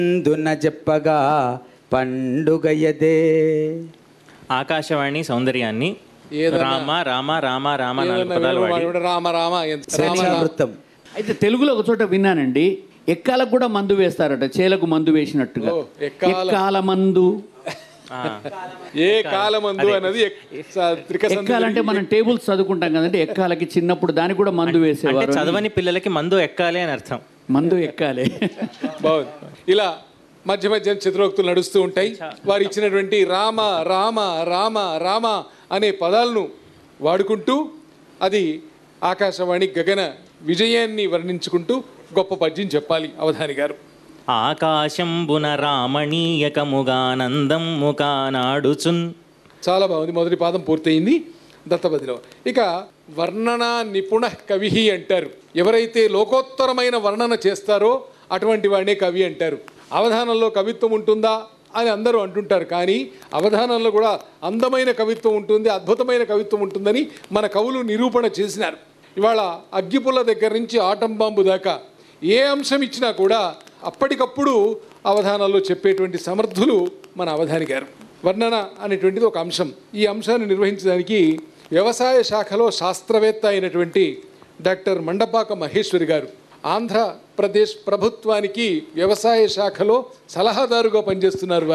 దున చెప్పగా పండుగయదే ఆకాశవాణి సౌందర్యాన్ని ఏదన్నా- రామ రామ రామ రామ నాలుగు ఏదన్నా పదాలు వినోబా, వాడి ఇప్పుడు రామ రామ ఎంత రామ రామ. స్వేచ్ఛావృత్తం అయితే తెలుగులో ఒక చోట విన్నానండి ఎక్కాలకు కూడా మందు వేస్తారట చేలకు మందు వేసినట్టుగా ఓ, ఎక్కాల- ఎక్కాల మందు ఆ, ఏ కాలమందు అన్నది ఎక్- స- త్రికసంధి ఎక్కాలంటే మనం టేబుల్స్ చదువుకుంటాం కదండి ఎక్కాలకి చిన్నప్పుడు దానికి కూడా మందు అంటే వేసేవారు చదవని పిల్లలకి మందు ఎక్కాలి అని అర్థం మందు ఎక్కాలి బాగుంది ఇలా మధ్య మధ్య చిత్రోక్తులు నడుస్తూ ఉంటాయి వారు ఇచ్చినటువంటి రామ రామ రామ రామ అనే పదాలను వాడుకుంటూ అది ఆకాశవాణి గగన విజయాన్ని వర్ణించుకుంటూ గొప్ప పద్యం చెప్పాలి అవధాని గారు ఆకాశంబున రామణీయకముగానందం ముఖానాడుచున్ చాలా బాగుంది మొదటి పాదం పూర్తయింది దత్తపదిలో ఇక వర్ణన నిపుణ కవి అంటారు ఎవరైతే లోకోత్తరమైన వర్ణన చేస్తారో అటువంటి వాడినే కవి అంటారు అవధానంలో కవిత్వం ఉంటుందా అని అందరూ అంటుంటారు కానీ అవధానంలో కూడా అందమైన కవిత్వం ఉంటుంది అద్భుతమైన కవిత్వం ఉంటుందని మన కవులు నిరూపణ చేసినారు ఇవాళ అగ్గిపుల్ల దగ్గర నుంచి ఆటం బాంబు దాకా ఏ అంశం ఇచ్చినా కూడా అప్పటికప్పుడు అవధానాల్లో చెప్పేటువంటి సమర్థులు మన అవధాని గారు వర్ణన అనేటువంటిది ఒక అంశం ఈ అంశాన్ని నిర్వహించడానికి వ్యవసాయ శాఖలో శాస్త్రవేత్త అయినటువంటి డాక్టర్ మండపాక మహేశ్వరి గారు ఆంధ్రప్రదేశ్ ప్రభుత్వానికి వ్యవసాయ శాఖలో సలహాదారుగా పనిచేస్తున్నారు వారు